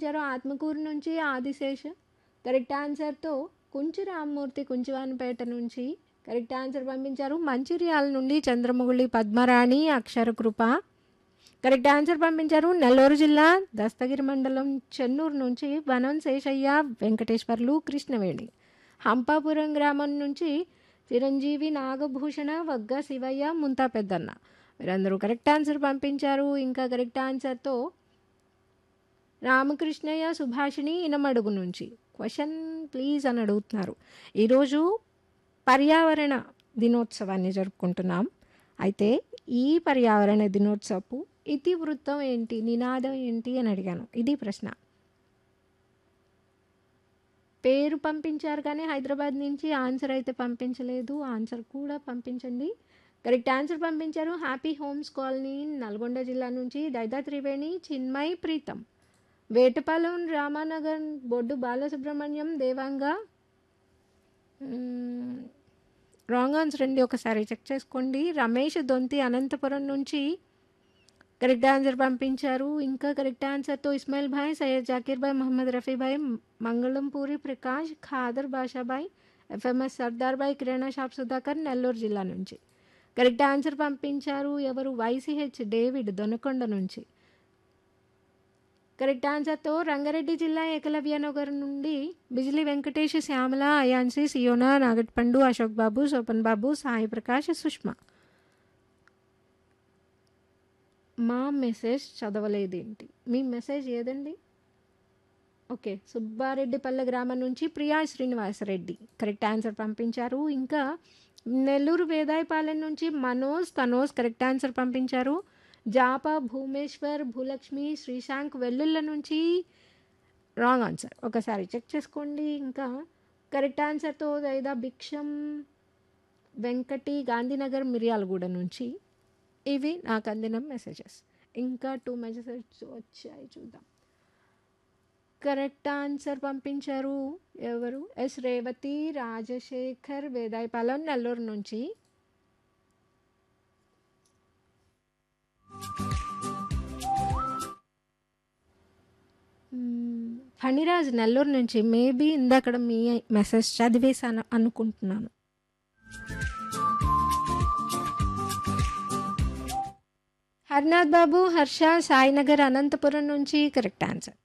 పంపించారు ఆత్మకూరు నుంచి ఆదిశేష్ కరెక్ట్ ఆన్సర్తో కుంచి రామ్మూర్తి కుంచివానిపేట నుంచి కరెక్ట్ ఆన్సర్ పంపించారు మంచిర్యాల నుండి చంద్రముగుళి పద్మరాణి అక్షర కృప కరెక్ట్ ఆన్సర్ పంపించారు నెల్లూరు జిల్లా దస్తగిరి మండలం చెన్నూరు నుంచి వనం శేషయ్య వెంకటేశ్వర్లు కృష్ణవేణి హంపాపురం గ్రామం నుంచి చిరంజీవి నాగభూషణ వగ్గ శివయ్య ముంతా పెద్దన్న వీరందరూ కరెక్ట్ ఆన్సర్ పంపించారు ఇంకా కరెక్ట్ ఆన్సర్తో రామకృష్ణయ్య సుభాషిణి ఇనమడుగు నుంచి క్వశ్చన్ ప్లీజ్ అని అడుగుతున్నారు ఈరోజు పర్యావరణ దినోత్సవాన్ని జరుపుకుంటున్నాం అయితే ఈ పర్యావరణ దినోత్సవపు ఇతివృత్తం ఏంటి నినాదం ఏంటి అని అడిగాను ఇది ప్రశ్న పేరు పంపించారు కానీ హైదరాబాద్ నుంచి ఆన్సర్ అయితే పంపించలేదు ఆన్సర్ కూడా పంపించండి కరెక్ట్ ఆన్సర్ పంపించారు హ్యాపీ హోమ్స్ కాలనీ నల్గొండ జిల్లా నుంచి దైదా త్రివేణి చిన్మయ్ ప్రీతం వేటపాలెం రామానగర్ బొడ్డు బాలసుబ్రహ్మణ్యం దేవాంగ రాంగ్ ఆన్సర్ అండి ఒకసారి చెక్ చేసుకోండి రమేష్ దొంతి అనంతపురం నుంచి కరెక్ట్ ఆన్సర్ పంపించారు ఇంకా కరెక్ట్ ఆన్సర్తో ఇస్మాయిల్ భాయ్ సయ్యద్ జాకీర్ భాయ్ మహమ్మద్ రఫీ భాయ్ మంగళంపూరి ప్రకాష్ ఖాదర్ బాషాబాయ్ ఎఫ్ఎంఎస్ సర్దార్ భాయ్ కిరాణా షాప్ సుధాకర్ నెల్లూరు జిల్లా నుంచి కరెక్ట్ ఆన్సర్ పంపించారు ఎవరు వైసీహెచ్ డేవిడ్ దొనకొండ నుంచి కరెక్ట్ ఆన్సర్తో రంగారెడ్డి జిల్లా ఏకలవ్య నగర్ నుండి బిజిలి వెంకటేష్ శ్యామల అయాన్సి సియోనా నాగట్పండు అశోక్ బాబు సోపన్ బాబు సాయి ప్రకాష్ సుష్మా మా మెసేజ్ చదవలేదేంటి మీ మెసేజ్ ఏదండి ఓకే సుబ్బారెడ్డిపల్లె గ్రామం నుంచి ప్రియా శ్రీనివాసరెడ్డి కరెక్ట్ ఆన్సర్ పంపించారు ఇంకా నెల్లూరు వేదాయపాలెం నుంచి మనోజ్ తనోజ్ కరెక్ట్ ఆన్సర్ పంపించారు జాప భూమేశ్వర్ భూలక్ష్మి శ్రీశాంక్ వెల్లుళ్ళ నుంచి రాంగ్ ఆన్సర్ ఒకసారి చెక్ చేసుకోండి ఇంకా కరెక్ట్ ఆన్సర్తో దైదా భిక్షం వెంకటి గాంధీనగర్ మిర్యాలగూడ నుంచి ఇవి నాకు అందిన మెసేజెస్ ఇంకా టూ మెసేజెస్ వచ్చాయి చూద్దాం కరెక్ట్ ఆన్సర్ పంపించారు ఎవరు ఎస్ రేవతి రాజశేఖర్ వేదాయపాలెం నెల్లూరు నుంచి ఫణిరాజ్ నెల్లూరు నుంచి మేబీ ఇందాక మీ మెసేజ్ చదివేశాను అనుకుంటున్నాను హర్నాథ్ బాబు హర్ష సాయినగర్ అనంతపురం నుంచి కరెక్ట్ ఆన్సర్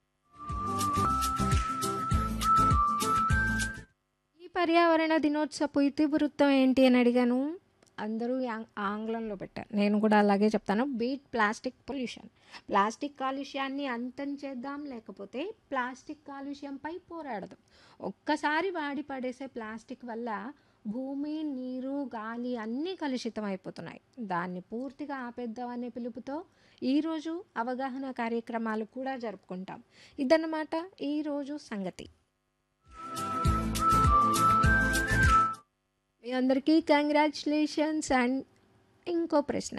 ఈ పర్యావరణ దినోత్సవ ఇతివృత్తం ఏంటి అని అడిగాను అందరూ ఆంగ్లంలో పెట్టారు నేను కూడా అలాగే చెప్తాను బీట్ ప్లాస్టిక్ పొల్యూషన్ ప్లాస్టిక్ కాలుష్యాన్ని అంతం చేద్దాం లేకపోతే ప్లాస్టిక్ కాలుష్యంపై పోరాడదాం ఒక్కసారి వాడి పడేసే ప్లాస్టిక్ వల్ల భూమి నీరు గాలి అన్నీ కలుషితం అయిపోతున్నాయి దాన్ని పూర్తిగా ఆపేద్దామనే పిలుపుతో ఈరోజు అవగాహన కార్యక్రమాలు కూడా జరుపుకుంటాం ఇదన్నమాట ఈరోజు సంగతి మీ అందరికీ కంగ్రాచులేషన్స్ అండ్ ఇంకో ప్రశ్న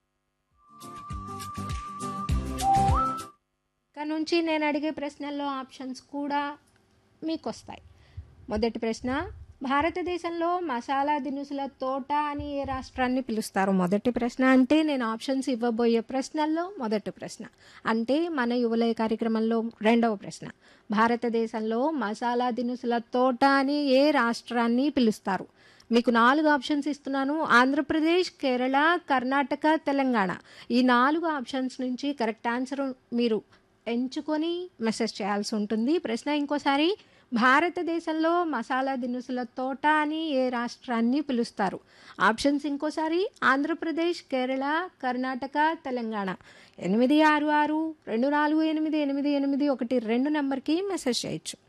ఇక నుంచి నేను అడిగే ప్రశ్నల్లో ఆప్షన్స్ కూడా మీకు వస్తాయి మొదటి ప్రశ్న భారతదేశంలో మసాలా దినుసుల తోట అని ఏ రాష్ట్రాన్ని పిలుస్తారు మొదటి ప్రశ్న అంటే నేను ఆప్షన్స్ ఇవ్వబోయే ప్రశ్నల్లో మొదటి ప్రశ్న అంటే మన యువలయ కార్యక్రమంలో రెండవ ప్రశ్న భారతదేశంలో మసాలా దినుసుల తోట అని ఏ రాష్ట్రాన్ని పిలుస్తారు మీకు నాలుగు ఆప్షన్స్ ఇస్తున్నాను ఆంధ్రప్రదేశ్ కేరళ కర్ణాటక తెలంగాణ ఈ నాలుగు ఆప్షన్స్ నుంచి కరెక్ట్ ఆన్సర్ మీరు ఎంచుకొని మెసేజ్ చేయాల్సి ఉంటుంది ప్రశ్న ఇంకోసారి భారతదేశంలో మసాలా దినుసుల తోట అని ఏ రాష్ట్రాన్ని పిలుస్తారు ఆప్షన్స్ ఇంకోసారి ఆంధ్రప్రదేశ్ కేరళ కర్ణాటక తెలంగాణ ఎనిమిది ఆరు ఆరు రెండు నాలుగు ఎనిమిది ఎనిమిది ఎనిమిది ఒకటి రెండు నెంబర్కి మెసేజ్ చేయొచ్చు